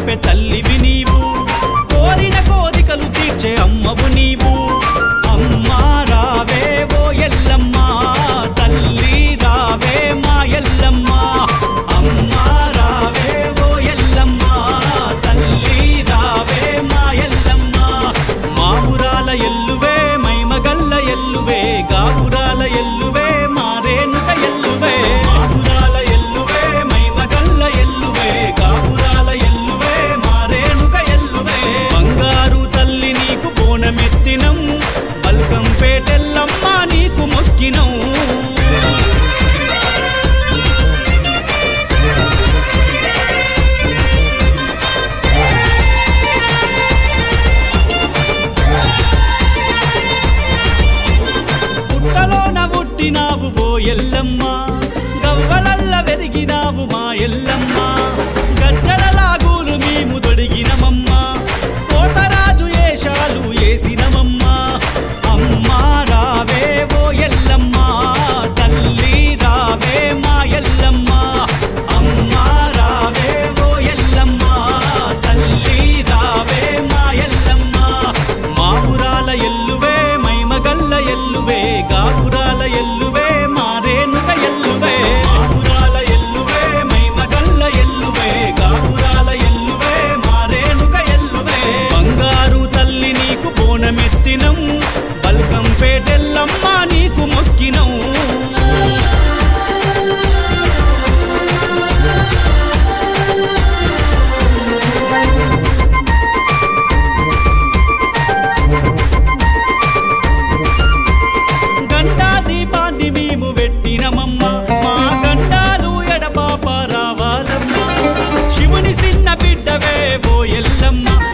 నింపే తల్లివి నీవు కోరిన కోరికలు తీర్చే అమ్మవు నీవు అమ్మా రావే ఓ ఎల్లమ్మ తల్లి రావే మా ఎల్లమ్మ అమ్మా రావే ఓ ఎల్లమ్మ తల్లి రావే మా ఎల్లమ్మ మా ఊరాల ఎల్లువే మైమగల్ల ఎల్లువే గాపురాల ఎల్లువే మారేనుక ఎల్లువే మా ఊరాల ఎల్లువే మైమగల్ల ఎల్లువే గాపురాల ఎల్లువే మారేనుక ఎల్లువే బంగారు తల్లి నీకు బోనమెత్తినం బల్కం పేటెల్లమ్మ నీకు మొక్కినం పుట్టలోన పుట్టినావు ఓ ఎల్లమ్మ గవ్వలల్ల వెదిగినావు మా ఎల్లమ్మ గజ్జల లాగులు మేము తొడిగినమమ్మ కోటరాజు ఏషాలు ఏసినమమ్మ అమ్మా రావే ఓ ఎల్లమ్మ తల్లి రావే మా ఎల్లమ్మ అమ్మా రావే ఓ ఎల్లమ్మ తల్లి రావే మా ఎల్లమ్మ మా ఊరాల ఎల్లువే మైమగల్ల ఎల్లువే గాపురాల ఎల్లువే మారేనుక ఎల్లువే మా ఊరాల ఎల్లువే మైమగల్ల ఎల్లువే గాపురాల ఎల్లువే మారేనుక ఎల్లువే బంగారు తల్లి నీకు బోనమెత్తినం బల్కం పేటెల్లమ్మ నీకు మొక్కినం గండా దీపాన్ని మేము పెట్టినమమ్మ మా గండాలు ఎడపాప రావాలమ్మ శివుని చిన్న బిడ్డవే ఓ ఎల్లమ్మ